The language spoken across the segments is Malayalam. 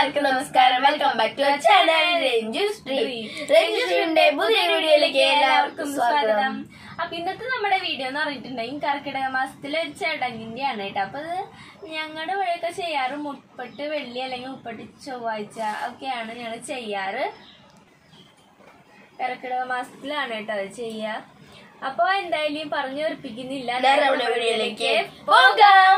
എല്ലാവർക്കും നമസ്കാരം welcome back to channel Ranju Shri Ranju ശ്രീയുടെ പുതിയ വീഡിയോയിലേക്ക് എല്ലാവർക്കും സ്വാഗതം അപ്പൊ ഇന്നത്തെ നമ്മുടെ വീഡിയോ എന്ന് പറഞ്ഞിട്ടുണ്ടെങ്കിൽ കർക്കിടക മാസത്തിലെ ഒരു ചടങ്ങിന്റെ ആണ് കേട്ടോ അപ്പൊ അത് ഞങ്ങളുടെ ഇവിടെയൊക്കെ ചെയ്യാറ് മുപ്പട്ട് വെള്ളി അല്ലെങ്കിൽ മുപ്പട്ട് ചൊവ്വാഴ്ച ഒക്കെയാണ് ഞങ്ങൾ ചെയ്യാറ് കർക്കിടക മാസത്തിലാണ് കേട്ടോ അത് ചെയ്യുക അപ്പൊ എന്തായാലും പറഞ്ഞു ഉറപ്പിക്കുന്നില്ല നേരെ നമ്മുടെ വീഡിയോയിലേക്ക് പോകാം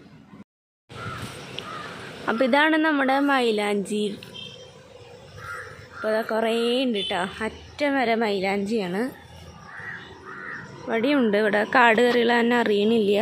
അപ്പൊ ഇതാണ് നമ്മുടെ മൈലാഞ്ചി അപ്പോൾ കുറേ ഉണ്ട് കേട്ടോ അറ്റം വരെ മൈലാഞ്ചിയാണ് ഇവിടെയുണ്ട് ഇവിടെ കാട് കയറിയുള്ള തന്നെ അറിയണില്ല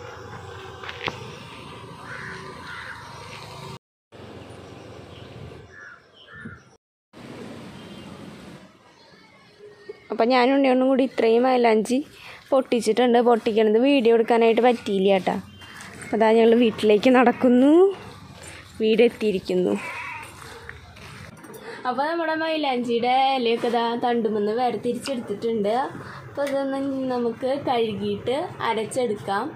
അപ്പം ഞാനും ഉണ്ണിയൊന്നും കൂടി ഇത്രയും മൈലാഞ്ചി പൊട്ടിച്ചിട്ടുണ്ട് പൊട്ടിക്കണത് വീഡിയോ എടുക്കാനായിട്ട് പറ്റിയില്ല കേട്ടോ അപ്പോൾ അതാ ഞങ്ങൾ വീട്ടിലേക്ക് നടക്കുന്നു വീടെത്തിയിരിക്കുന്നു അപ്പോൾ നമ്മുടെ മൈലാഞ്ചിയുടെ ഇലയൊക്കെ ഇതാ തണ്ടുമെന്ന് വേറെ തിരിച്ചെടുത്തിട്ടുണ്ട് അപ്പോൾ അതൊന്ന് നമുക്ക് കഴുകിയിട്ട് അരച്ചെടുക്കാം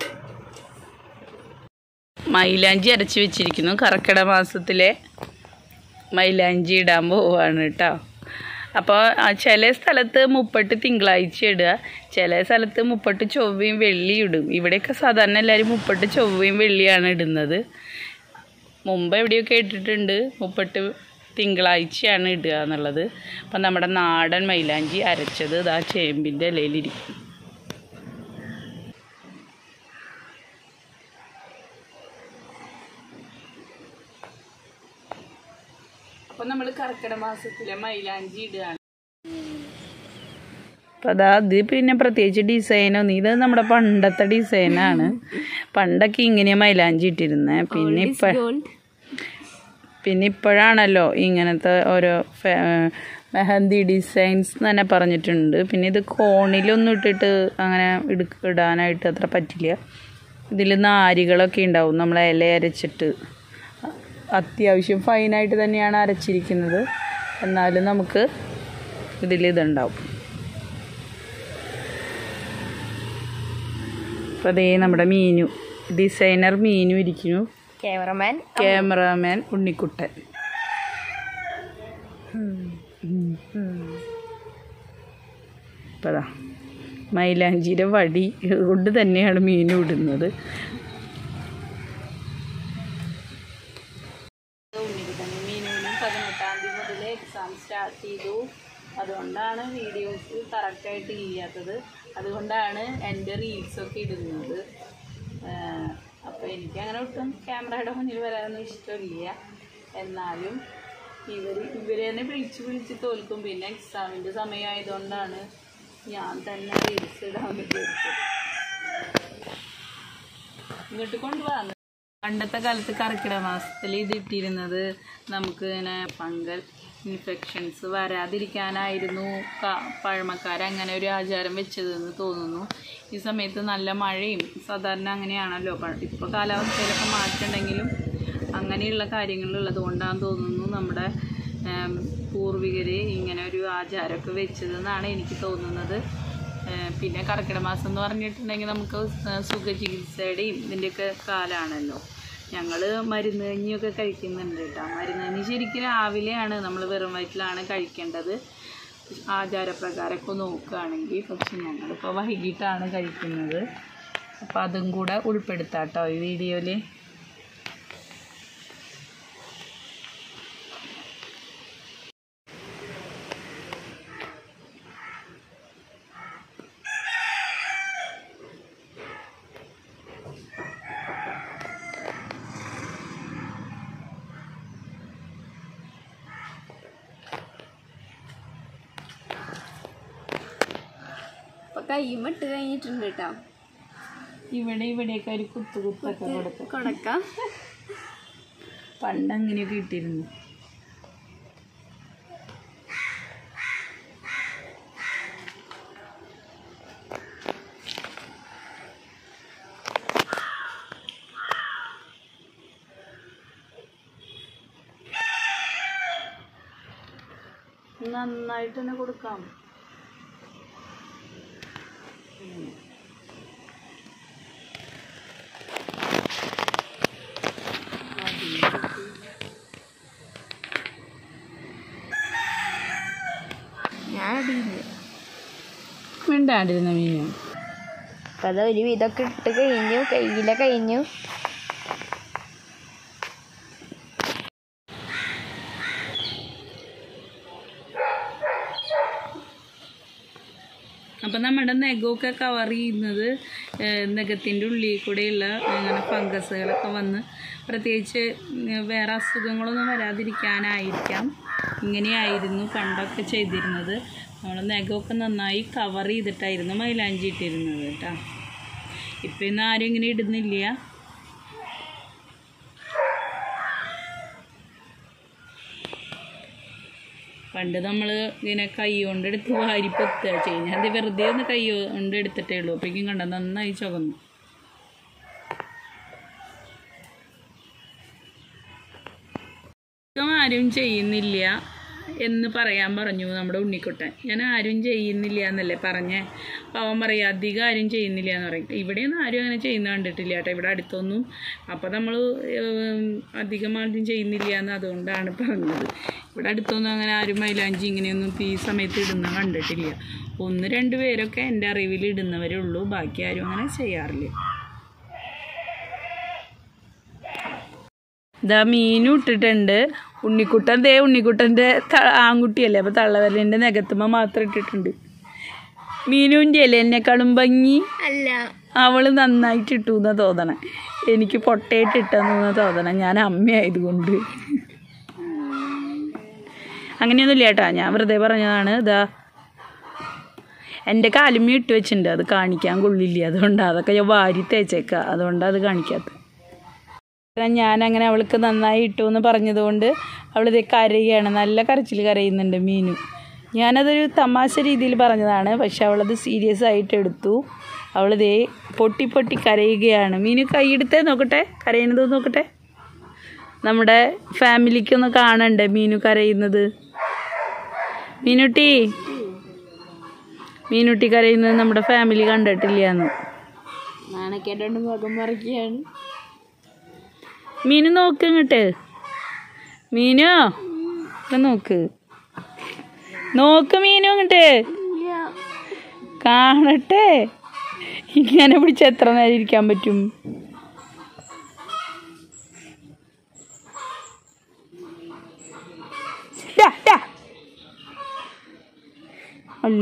മൈലാഞ്ചി അരച്ച് വെച്ചിരിക്കുന്നു കർക്കിടക മാസത്തിലെ മൈലാഞ്ചി ഇടാൻ പോവാണ് കേട്ടോ അപ്പോൾ ചില സ്ഥലത്ത് മുപ്പട്ട് തിങ്കളാഴ്ച ഇടുക ചില സ്ഥലത്ത് മുപ്പട്ട് ചൊവ്വയും വെള്ളിയും ഇടും ഇവിടെയൊക്കെ സാധാരണ എല്ലാവരും മുപ്പട്ട് ചൊവ്വയും വെള്ളിയാണ് ഇടുന്നത് മുമ്പ് എവിടെയൊക്കെ ഇട്ടിട്ടുണ്ട് മുപ്പട്ട് തിങ്കളാഴ്ചയാണ് ഇടുക എന്നുള്ളത് അപ്പം നമ്മുടെ നാടൻ മൈലാഞ്ചി അരച്ചത് ഇതാ ചേമ്പിൻ്റെ ഇലയിലിരിക്കും അപ്പോൾ നമ്മൾ കർക്കിടക മാസത്തിലെ മൈലാഞ്ചി ഇടുകയാണ് അപ്പോൾ അതാ അത് പിന്നെ പ്രത്യേകിച്ച് ഡിസൈനൊന്നും ഇത് നമ്മുടെ പണ്ടത്തെ ഡിസൈനാണ് പണ്ടൊക്കെ ഇങ്ങനെ മൈലാഞ്ചി ഇട്ടിരുന്നത് പിന്നെ ഇപ്പം പിന്നെ ഇപ്പോഴാണല്ലോ ഇങ്ങനത്തെ ഓരോ ഫെ- മെഹന്തി ഡിസൈൻസ് എന്ന് തന്നെ പറഞ്ഞിട്ടുണ്ട് പിന്നെ ഇത് കോണിലൊന്നും ഇട്ടിട്ട് അങ്ങനെ ഇട- ഇടാനായിട്ട് അത്ര പറ്റില്ല ഇതിൽ നാരികളൊക്കെ ഉണ്ടാവും നമ്മൾ ഇല അരച്ചിട്ട് അത്യാവശ്യം ഫൈനായിട്ട് തന്നെയാണ് അരച്ചിരിക്കുന്നത് എന്നാലും നമുക്ക് ഇതിൽ ഇതുണ്ടാവും അപ്പോൾ അതേ നമ്മുടെ മീനു ഡിസൈനർ മീനു ഇരിക്കുന്നു ക്യാമറമാൻ ക്യാമറാമാൻ ഉണ്ണിക്കുട്ടൻ ഇപ്പതാ മൈലാഞ്ചിയുടെ വടി കൊണ്ട് തന്നെയാണ് മീൻ ഇടുന്നത് മീനുവിനും പതിനെട്ടാം തീയതി മുതൽ എക്സാം സ്റ്റാർട്ട് ചെയ്തു അതുകൊണ്ടാണ് വീഡിയോസ് കറക്റ്റായിട്ട് ചെയ്യാത്തത് അതുകൊണ്ടാണ് എൻ്റെ റീൽസൊക്കെ ഇടുന്നത് അപ്പോൾ എനിക്കങ്ങനെ ഒട്ടും ക്യാമറയുടെ മുന്നിൽ വരാനൊന്നും ഇഷ്ടമില്ല എന്നാലും ഇവർ ഇവർ തന്നെ വിളിച്ച് വിളിച്ച് തോൽക്കും പിന്നെ എക്സാമിൻ്റെ സമയമായതുകൊണ്ടാണ് ഞാൻ തന്നെ റീൽസ് ഇടാൻ വിചാരിച്ചത് ഇങ്ങോട്ട് കൊണ്ടുപോകാം പണ്ടത്തെ കാലത്ത് കർക്കിടക മാസത്തിൽ ഇത് ഇട്ടിരുന്നത് നമുക്ക് ഇങ്ങനെ ഫംഗൽ ഇൻഫെക്ഷൻസ് വരാതിരിക്കാനായിരുന്നു ക- പഴമക്കാർ അങ്ങനെ ഒരു ആചാരം വെച്ചതെന്ന് തോന്നുന്നു ഈ സമയത്ത് നല്ല മഴയും സാധാരണ അങ്ങനെയാണല്ലോ ഇപ്പോൾ കാലാവസ്ഥയിലൊക്കെ മാറ്റമുണ്ടെങ്കിലും അങ്ങനെയുള്ള കാര്യങ്ങളുള്ളത് കൊണ്ടാണെന്ന് തോന്നുന്നു നമ്മുടെ ഏം, പൂർവികർ ഇങ്ങനെ ഒരു ആചാരമൊക്കെ വെച്ചതെന്നാണ് എനിക്ക് തോന്നുന്നത് ഏഹ് പിന്നെ കർക്കിടക മാസം എന്ന് പറഞ്ഞിട്ടുണ്ടെങ്കിൽ നമുക്ക് സ- സുഖചികിത്സയുടെയും ഇതിൻ്റെയൊക്കെ കാലമാണല്ലോ ഞങ്ങൾ മരുന്ന് കഞ്ഞിയൊക്കെ കഴിക്കുന്നുണ്ട് കേട്ടോ മരുന്ന് കഞ്ഞി ശരിക്കും രാവിലെയാണ് നമ്മൾ വെറും വയറ്റിലാണ് കഴിക്കേണ്ടത് ആചാരപ്രകാരമൊക്കെ നോക്കുകയാണെങ്കിൽ പക്ഷെ ഞങ്ങളിപ്പോൾ വൈകിട്ടാണ് കഴിക്കുന്നത് അപ്പോൾ അതും കൂടെ ഉൾപ്പെടുത്താം കേട്ടോ ഈ വീഡിയോയിൽ അപ്പൊ കയ്യുമ്മ ഇട്ട് കഴിഞ്ഞിട്ടുണ്ട് കേട്ടോ ഇവിടെ ഇവിടെയൊക്കെ ഒരു കുത്തു കുത്തൊക്കെ കൊടുക്കും കൊടുക്കാം പണ്ട് അങ്ങനെയൊക്കെ ഇട്ടിരുന്നു നന്നായിട്ട് തന്നെ കൊടുക്കാം അടിയില്ല മിണ്ടാണ്ടിരുന്ന മീനു അപ്പൊ അത് ഒരു വിധമൊക്കെ ഇട്ട് കഴിഞ്ഞു കയ്യിലെ കഴിഞ്ഞു അപ്പം നമ്മുടെ നഖമൊക്കെ കവർ ചെയ്യുന്നത് നഖത്തിൻ്റെ ഉള്ളിൽ കൂടെയുള്ള അങ്ങനെ ഫംഗസുകളൊക്കെ വന്ന് പ്രത്യേകിച്ച് ഉം, വേറെ അസുഖങ്ങളൊന്നും വരാതിരിക്കാനായിരിക്കാം ഇങ്ങനെയായിരുന്നു പണ്ടൊക്കെ ചെയ്തിരുന്നത് നമ്മൾ നഖമൊക്കെ നന്നായി കവർ ചെയ്തിട്ടായിരുന്നു മൈലാഞ്ചി ഇട്ടിരുന്നത് കേട്ടോ ഇപ്പം ഇന്ന് ആരും ഇങ്ങനെ ഇടുന്നില്ല പണ്ട് നമ്മൾ ഇങ്ങനെ കൈ കൊണ്ട് എടുത്ത് വാരി പൊത്തുക ചെയ്യുന്നത് അത് വെറുതെ ഒന്ന് കൈ കൊണ്ട് എടുത്തിട്ടേ ഉള്ളൂ അപ്പോഴേക്കും കണ്ട നന്നായി ചുവന്നു ഇതും ആരും ചെയ്യുന്നില്ല എന്ന് പറയാൻ പറഞ്ഞു നമ്മുടെ ഉണ്ണിക്കുട്ടൻ ഞാൻ ആരും ചെയ്യുന്നില്ല എന്നല്ലേ പറഞ്ഞേ അപ്പോൾ അവൻ പറയാം അധികം ആരും ചെയ്യുന്നില്ല എന്ന് പറയും ഇവിടെയൊന്നും ആരും അങ്ങനെ ചെയ്യുന്ന കണ്ടിട്ടില്ല കേട്ടോ ഇവിടെ അടുത്തൊന്നും അപ്പോൾ നമ്മൾ അധികം ആരും ചെയ്യുന്നില്ല എന്ന് അതുകൊണ്ടാണ് പറഞ്ഞത് ഇവിടെ അടുത്തൊന്നും അങ്ങനെ ആരും മൈലാഞ്ചി ഇങ്ങനെയൊന്നും ഇപ്പം ഈ സമയത്ത് ഇടുന്ന കണ്ടിട്ടില്ല ഒന്ന് രണ്ട് പേരൊക്കെ എൻ്റെ അറിവിൽ ഇടുന്നവരേ ഉള്ളൂ ബാക്കി ആരും അങ്ങനെ ചെയ്യാറില്ല ഇതാ മീനും ഇട്ടിട്ടുണ്ട് ഉണ്ണിക്കുട്ടൻ ദേ ഉണ്ണിക്കുട്ടൻ്റെ ത- ആൺകുട്ടിയല്ലേ അപ്പോൾ തള്ളവരലിൻ്റെ നഖത്തുമ്മ മാത്രം ഇട്ടിട്ടുണ്ട് മീനുൻ്റെ അല്ലേ എന്നെക്കാളും ഭംഗി അല്ല അവള് നന്നായിട്ട് ഇട്ടു എന്നാ തോന്നണേ എനിക്ക് പൊട്ടയിട്ട് ഇട്ടെന്ന് തോന്നണേ ഞാൻ അമ്മയായതുകൊണ്ട് അങ്ങനെയൊന്നുമില്ല ചേട്ടാ ഞാൻ വെറുതെ പറഞ്ഞതാണ് ഇതാ എൻ്റെ കാലുമ്മ ഇട്ട് വെച്ചിട്ടുണ്ട് അത് കാണിക്കാൻ കൊള്ളില്ല അതുകൊണ്ട് അതൊക്കെ ഞാൻ വാരി തേച്ചേക്കാം അതുകൊണ്ടാണ് അത് കാണിക്കാത്തത് ഞാൻ അങ്ങനെ അവൾക്ക് നന്നായി ഇട്ടു എന്ന് പറഞ്ഞതുകൊണ്ട് അവളിത് കരയുകയാണ് നല്ല കരച്ചിൽ കരയുന്നുണ്ട് മീനു ഞാനതൊരു തമാശ രീതിയിൽ പറഞ്ഞതാണ് പക്ഷെ അവളത് സീരിയസ് ആയിട്ട് എടുത്തു അവളിതേ പൊട്ടി പൊട്ടി കരയുകയാണ് മീനു കൈയെടുത്തേ നോക്കട്ടെ കരയുന്നത് നോക്കട്ടെ നമ്മുടെ ഫാമിലിക്കൊന്ന് കാണണ്ടേ മീനു കരയുന്നത് മീനുട്ടി മീനുട്ടി കരയുന്നത് നമ്മുടെ ഫാമിലി കണ്ടിട്ടില്ലാന്ന് നാണക്കേട്ടോണ്ട് മുഖം മറിക്കുകയാണ് മീനു നോക്ക് ഇങ്ങോട്ട് മീനു ഇവിടെ നോക്ക് നോക്ക് മീനു ഇങ്ങോട്ട് കാണട്ടെ ഇങ്ങനെ പിടിച്ച് എത്ര നേരം ഇരിക്കാൻ പറ്റും ഡാ, ഡാ. അല്ല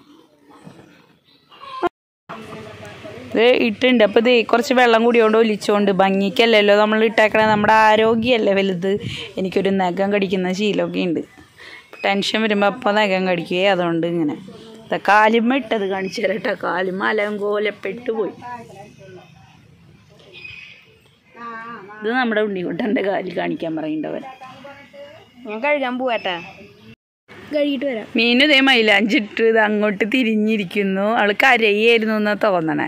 ഇത് ഇട്ടുണ്ട് അപ്പോൾ ഇത് കുറച്ച് വെള്ളം കൂടിയോണ്ട് ഒലിച്ചോണ്ട് ഭംഗിക്കല്ലല്ലോ നമ്മൾ ഇട്ടേക്കണേ നമ്മുടെ ആരോഗ്യമല്ലേ വലുത് എനിക്കൊരു നഖം കടിക്കുന്ന ശീലമൊക്കെ ഉണ്ട് ടെൻഷൻ വരുമ്പോൾ അപ്പോൾ നഖം കടിക്കുകയെ അതുകൊണ്ട് ഇങ്ങനെ ദാ കാലുമ്മ ഇട്ടത് കാണിച്ചു തരാം കേട്ടോ കാലുമ്മ അലങ്കോലപ്പെട്ടു പോയി ഇത് നമ്മുടെ ഉണ്ണിക്കുട്ടൻ്റെ കാലിൽ കാണിക്കാൻ പറയുന്നുണ്ടവൻ ഞാൻ കഴുകാൻ പോവാട്ടാ കഴുകിട്ട് വരാം മീൻ ഇതേ മൈലാഞ്ചിട്ട് ഇത് അങ്ങോട്ട് തിരിഞ്ഞിരിക്കുന്നു അവള് കരയായിരുന്നു എന്നാ തോന്നണേ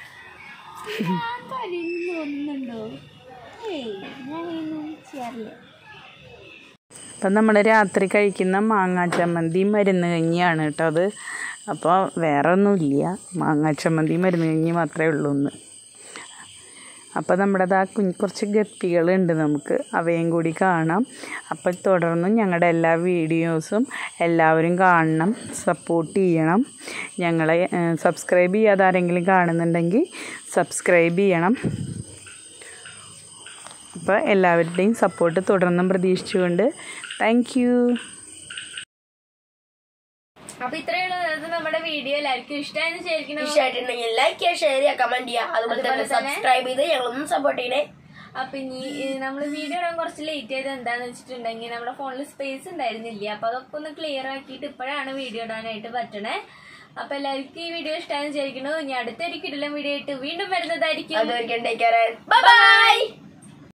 തോന്നുന്നുണ്ടോ ഏയ് ഞാനൊന്നും ചെയ്യാറില്ല അപ്പം നമ്മൾ രാത്രി കഴിക്കുന്ന മാങ്ങാ ചമ്മന്തി മരുന്ന് കഞ്ഞിയാണ് കേട്ടോ അത് അപ്പോൾ വേറെ ഒന്നുമില്ല മാങ്ങാ ചമ്മന്തി മരുന്ന് കഞ്ഞി മാത്രമേ ഉള്ളൂ ഇന്ന് അപ്പോൾ നമ്മുടെ ആ കുഞ്ഞ് കുറച്ച് ഗപ്പികളുണ്ട് നമുക്ക് അവയും കൂടി കാണാം അപ്പോൾ തുടർന്നും ഞങ്ങളുടെ എല്ലാ വീഡിയോസും എല്ലാവരും കാണണം സപ്പോർട്ട് ചെയ്യണം ഞങ്ങളെ സബ്സ്ക്രൈബ് ചെയ്യാതെ ആരെങ്കിലും കാണുന്നുണ്ടെങ്കിൽ സബ്സ്ക്രൈബ് ചെയ്യണം അപ്പോൾ എല്ലാവരുടെയും സപ്പോർട്ട് തുടർന്നും പ്രതീക്ഷിച്ചുകൊണ്ട് താങ്ക് യു അപ്പൊ ഇത്രയുള്ള ഇന്നത്തെ നമ്മുടെ വീഡിയോ എല്ലാവർക്കും ഇഷ്ടമായെന്ന് വിചാരിക്കുന്നു ഇഷ്ടമായിട്ടുണ്ടെങ്കിൽ ലൈക്ക് ചെയ്യുക ഷെയർ ചെയ്യുക കമന്റ് ചെയ്യുക അതുപോലെ തന്നെ സബ്സ്ക്രൈബ് ചെയ്ത് ഞങ്ങളൊന്നും സപ്പോർട്ട് ചെയ്യണേ അപ്പൊ ഇനി നമ്മൾ വീഡിയോ ഇടാൻ കുറച്ച് ലേറ്റ് ആയത് എന്താന്ന് വെച്ചിട്ടുണ്ടെങ്കിൽ നമ്മുടെ ഫോണിൽ സ്പേസ് ഉണ്ടായിരുന്നില്ല അപ്പൊ അതൊക്കെ ഒന്ന് ക്ലിയർ ആക്കിയിട്ട് ഇപ്പോഴാണ് വീഡിയോ ഇടാനായിട്ട് പറ്റണേ അപ്പൊ എല്ലാവർക്കും ഈ വീഡിയോ ഇഷ്ടമായെന്ന് വിചാരിക്കുന്നു ഇനി അടുത്തൊരു കിടിലം വീഡിയോ ആയിട്ട് വീണ്ടും വരുന്നതായിരിക്കും അതുവരെയും ടേക്ക് കെയർ ബൈ